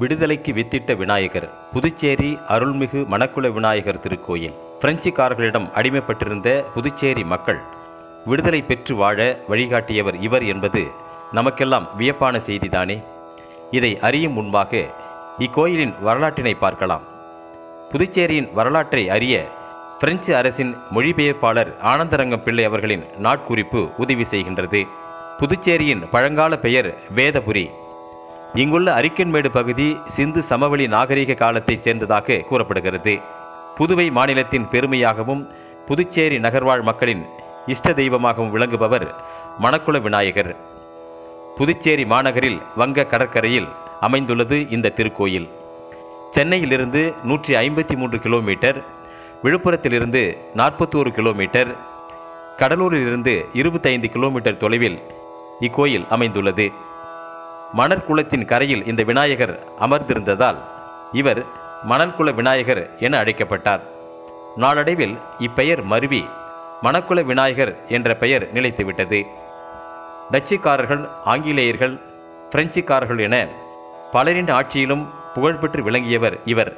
விடுதலைக்கு வித்திட்ட விநாயகர் புதுச்சேரி அருள்மிகு மணக்குள விநாயகர் திருக்கோயில் பிரெஞ்சுக்காரர்களிடம் அடிமைப்பட்டிருந்த புதுச்சேரி மக்கள் விடுதலை பெற்று வாழ வழிகாட்டியவர் இவர் என்பது நமக்கெல்லாம் வியப்பான செய்திதானே இதை அறியும் முன்பாக இக்கோயிலின் வரலாற்றினை பார்க்கலாம் புதுச்சேரியின் வரலாற்றை அறிய பிரெஞ்சு அரசின் மொழிபெயர்ப்பாளர் ஆனந்தரங்கம் பிள்ளை அவர்களின் நாட்குறிப்பு உதவி செய்கின்றது புதுச்சேரியின் பழங்கால பெயர் வேதபுரி இங்குள்ள அரிக்கன்மேடு பகுதி சிந்து சமவெளி நாகரிக காலத்தை சேர்ந்ததாக கூறப்படுகிறது புதுவை மாநிலத்தின் பெருமையாகவும் புதுச்சேரி நகர்வாழ் மக்களின் இஷ்ட தெய்வமாகவும் விளங்குபவர் மணக்குள விநாயகர் புதுச்சேரி மாநகரில் வங்க கடற்கரையில் அமைந்துள்ளது இந்த திருக்கோயில் சென்னையிலிருந்து நூற்றி ஐம்பத்தி மூன்று கிலோமீட்டர் விழுப்புரத்திலிருந்து நாற்பத்தோரு கிலோமீட்டர் கடலூரிலிருந்து இருபத்தைந்து கிலோமீட்டர் தொலைவில் இக்கோயில் அமைந்துள்ளது மணற்குளத்தின் கரையில் இந்த விநாயகர் அமர்ந்திருந்ததால் இவர் மணற்குள விநாயகர் என அழைக்கப்பட்டார் நாளடைவில் இப்பெயர் மருவி மணக்குள விநாயகர் என்ற பெயர் நிலைத்துவிட்டது டச்சுக்காரர்கள் ஆங்கிலேயர்கள் பிரெஞ்சுக்காரர்கள் என பலரின் ஆட்சியிலும் புகழ்பெற்று விளங்கியவர் இவர்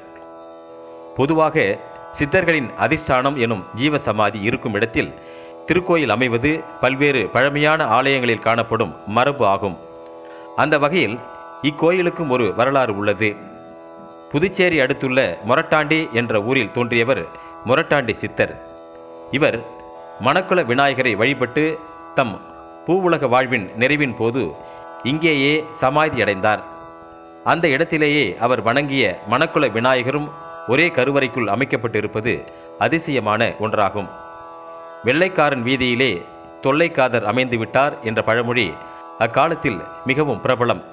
பொதுவாக சித்தர்களின் அதிஷ்டானம் எனும் ஜீவசமாதி இருக்கும் இடத்தில் திருக்கோயில் அமைவது பல்வேறு பழமையான ஆலயங்களில் காணப்படும் மரபு ஆகும் அந்த வகையில் இக்கோயிலுக்கும் ஒரு வரலாறு உள்ளது புதுச்சேரி அடுத்துள்ள மொரட்டாண்டி என்ற ஊரில் தோன்றியவர் மொரட்டாண்டி சித்தர் இவர் மணக்குள விநாயகரை வழிபட்டு தம் பூவுலக வாழ்வின் நிறைவின் போது இங்கேயே சமாதி அடைந்தார் அந்த இடத்திலேயே அவர் வணங்கிய மணக்குள விநாயகரும் ஒரே கருவறைக்குள் அமைக்கப்பட்டிருப்பது அதிசயமான ஒன்றாகும் வெள்ளைக்காரன் வீதியிலே தொல்லைக்காதர் அமைந்து விட்டார் என்ற பழமொழி அக்காலத்தில் மிகவும் பிரபலம்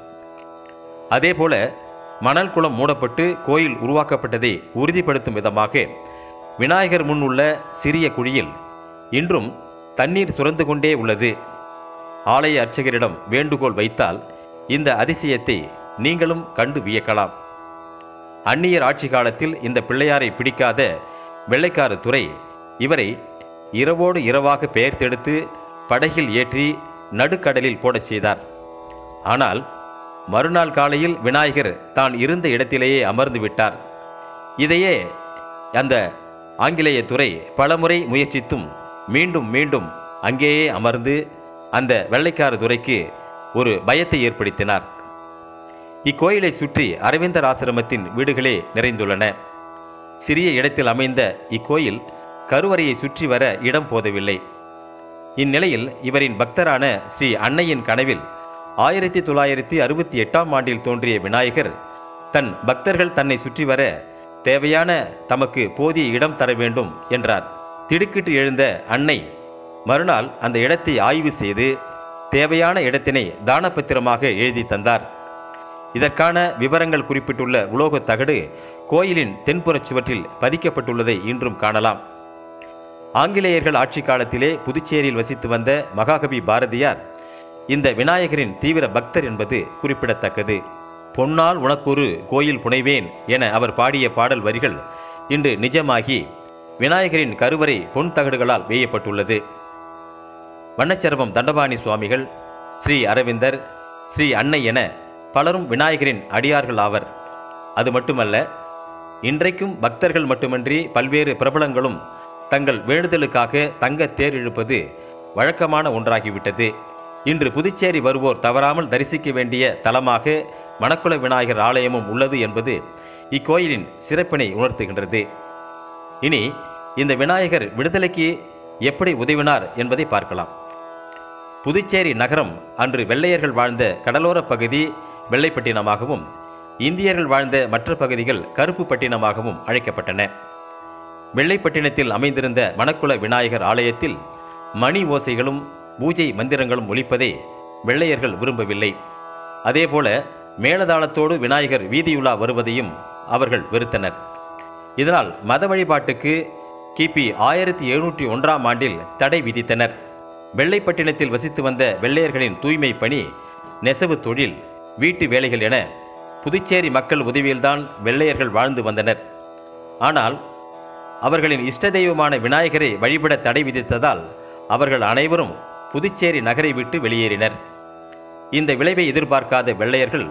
அதேபோல மணல் குளம் மூடப்பட்டு கோயில் உருவாக்கப்பட்டதை உறுதிப்படுத்தும் விதமாக விநாயகர் முன் உள்ள சிறிய குழியில் இன்றும் தண்ணீர் சுரந்து கொண்டே உள்ளது ஆலய அர்ச்சகரிடம் வேண்டுகோள் வைத்தால் இந்த அதிசயத்தை நீங்களும் கண்டு வியக்கலாம் அந்நியர் ஆட்சி காலத்தில் இந்த பிள்ளையாரை பிடிக்காத வெள்ளைக்கார துறை இவரை இரவோடு இரவாக பெயர்த்தெடுத்து படகில் ஏற்றி நடுக்கடலில் போடச் செய்தார் ஆனால் மறுநாள் காலையில் விநாயகர் தான் இருந்த இடத்திலேயே அமர்ந்து விட்டார் இதையே அந்த ஆங்கிலேய துறை பலமுறை முயற்சித்தும் மீண்டும் மீண்டும் அங்கேயே அமர்ந்து அந்த வெள்ளைக்கார துறைக்கு ஒரு பயத்தை ஏற்படுத்தினார் இக்கோயிலை சுற்றி அரவிந்தர் ஆசிரமத்தின் வீடுகளே நிறைந்துள்ளன சிறிய இடத்தில் அமைந்த இக்கோயில் கருவறையை சுற்றி வர இடம் போதவில்லை இந்நிலையில் இவரின் பக்தரான ஸ்ரீ அன்னையின் கனவில் ஆயிரத்தி தொள்ளாயிரத்தி அறுபத்தி எட்டாம் ஆண்டில் தோன்றிய விநாயகர் தன் பக்தர்கள் தன்னை சுற்றி வர தேவையான தமக்கு போதிய இடம் தர வேண்டும் என்றார் திடுக்கிட்டு எழுந்த அன்னை மறுநாள் அந்த இடத்தை ஆய்வு செய்து தேவையான இடத்தினை தானபத்திரமாக எழுதி தந்தார் இதற்கான விவரங்கள் குறிப்பிட்டுள்ள உலோகத் தகடு கோயிலின் தென்புறச் சுவற்றில் பதிக்கப்பட்டுள்ளதை இன்றும் காணலாம் ஆங்கிலேயர்கள் ஆட்சி காலத்திலே புதுச்சேரியில் வசித்து வந்த மகாகவி பாரதியார் இந்த விநாயகரின் தீவிர பக்தர் என்பது குறிப்பிடத்தக்கது பொன்னால் உனக்கொரு கோயில் புனைவேன் என அவர் பாடிய பாடல் வரிகள் இன்று நிஜமாகி விநாயகரின் கருவறை பொன் தகடுகளால் வேயப்பட்டுள்ளது வண்ணச்சரபம் தண்டபாணி சுவாமிகள் ஸ்ரீ அரவிந்தர் ஸ்ரீ அன்னை என பலரும் விநாயகரின் அடியார்கள் ஆவர் அது மட்டுமல்ல இன்றைக்கும் பக்தர்கள் மட்டுமன்றி பல்வேறு பிரபலங்களும் தங்கள் வேண்டுதலுக்காக தங்க தேர் இழுப்பது வழக்கமான ஒன்றாகிவிட்டது இன்று புதுச்சேரி வருவோர் தவறாமல் தரிசிக்க வேண்டிய தலமாக மணக்குள விநாயகர் ஆலயமும் உள்ளது என்பது இக்கோயிலின் சிறப்பினை உணர்த்துகின்றது இனி இந்த விநாயகர் விடுதலைக்கு எப்படி உதவினார் என்பதை பார்க்கலாம் புதுச்சேரி நகரம் அன்று வெள்ளையர்கள் வாழ்ந்த கடலோரப் பகுதி வெள்ளைப்பட்டினமாகவும் இந்தியர்கள் வாழ்ந்த மற்ற பகுதிகள் கருப்பு பட்டினமாகவும் அழைக்கப்பட்டன வெள்ளைப்பட்டினத்தில் அமைந்திருந்த மணக்குள விநாயகர் ஆலயத்தில் மணி ஓசைகளும் பூஜை மந்திரங்களும் ஒலிப்பதை வெள்ளையர்கள் விரும்பவில்லை அதேபோல மேளதாளத்தோடு விநாயகர் வீதியுலா வருவதையும் அவர்கள் வெறுத்தனர் இதனால் மத வழிபாட்டுக்கு கிபி ஆயிரத்தி எழுநூற்றி ஒன்றாம் ஆண்டில் தடை விதித்தனர் வெள்ளைப்பட்டினத்தில் வசித்து வந்த வெள்ளையர்களின் தூய்மை பணி நெசவு தொழில் வீட்டு வேலைகள் என புதுச்சேரி மக்கள் உதவியில்தான் வெள்ளையர்கள் வாழ்ந்து வந்தனர் ஆனால் அவர்களின் இஷ்ட தெய்வமான விநாயகரை வழிபட தடை விதித்ததால் அவர்கள் அனைவரும் புதுச்சேரி நகரை விட்டு வெளியேறினர் இந்த விளைவை எதிர்பார்க்காத வெள்ளையர்கள்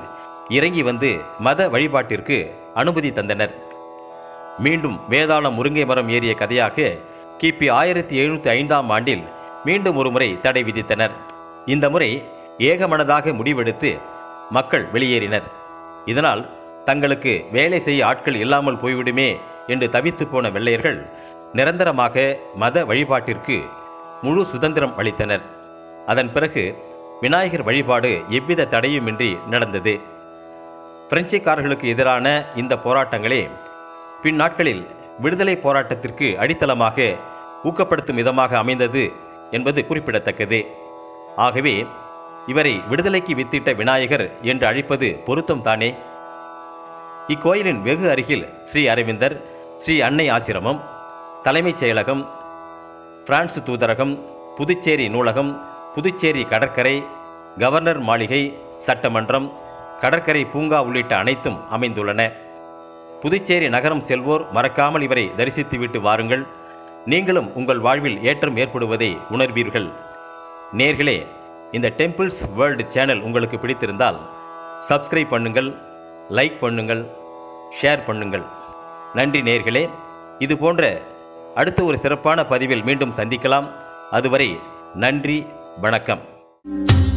இறங்கி வந்து மத வழிபாட்டிற்கு அனுமதி தந்தனர் மீண்டும் வேதாளம் முருங்கை மரம் ஏறிய கதையாக கிபி ஆயிரத்தி எழுநூத்தி ஐந்தாம் ஆண்டில் மீண்டும் ஒருமுறை தடை விதித்தனர் இந்த முறை ஏகமனதாக முடிவெடுத்து மக்கள் வெளியேறினர் இதனால் தங்களுக்கு வேலை செய்ய ஆட்கள் இல்லாமல் போய்விடுமே என்று தவித்து போன வெள்ளையர்கள் நிரந்தரமாக மத வழிபாட்டிற்கு முழு சுதந்திரம் அளித்தனர் அதன் பிறகு விநாயகர் வழிபாடு எவ்வித தடையுமின்றி நடந்தது பிரெஞ்சுக்காரர்களுக்கு எதிரான இந்த போராட்டங்களே பின்னாட்களில் விடுதலை போராட்டத்திற்கு அடித்தளமாக ஊக்கப்படுத்தும் விதமாக அமைந்தது என்பது குறிப்பிடத்தக்கது ஆகவே இவரை விடுதலைக்கு வித்திட்ட விநாயகர் என்று அழைப்பது பொருத்தம் தானே இக்கோயிலின் வெகு அருகில் ஸ்ரீ அரவிந்தர் ஸ்ரீ அன்னை ஆசிரமம் தலைமைச் செயலகம் பிரான்ஸ் தூதரகம் புதுச்சேரி நூலகம் புதுச்சேரி கடற்கரை கவர்னர் மாளிகை சட்டமன்றம் கடற்கரை பூங்கா உள்ளிட்ட அனைத்தும் அமைந்துள்ளன புதுச்சேரி நகரம் செல்வோர் மறக்காமல் இவரை தரிசித்துவிட்டு வாருங்கள் நீங்களும் உங்கள் வாழ்வில் ஏற்றம் ஏற்படுவதை உணர்வீர்கள் நேர்களே இந்த டெம்பிள்ஸ் வேர்ல்டு சேனல் உங்களுக்கு பிடித்திருந்தால் சப்ஸ்கிரைப் பண்ணுங்கள் லைக் பண்ணுங்கள் ஷேர் பண்ணுங்கள் நன்றி நேர்களே இது போன்ற அடுத்த ஒரு சிறப்பான பதிவில் மீண்டும் சந்திக்கலாம் அதுவரை நன்றி வணக்கம்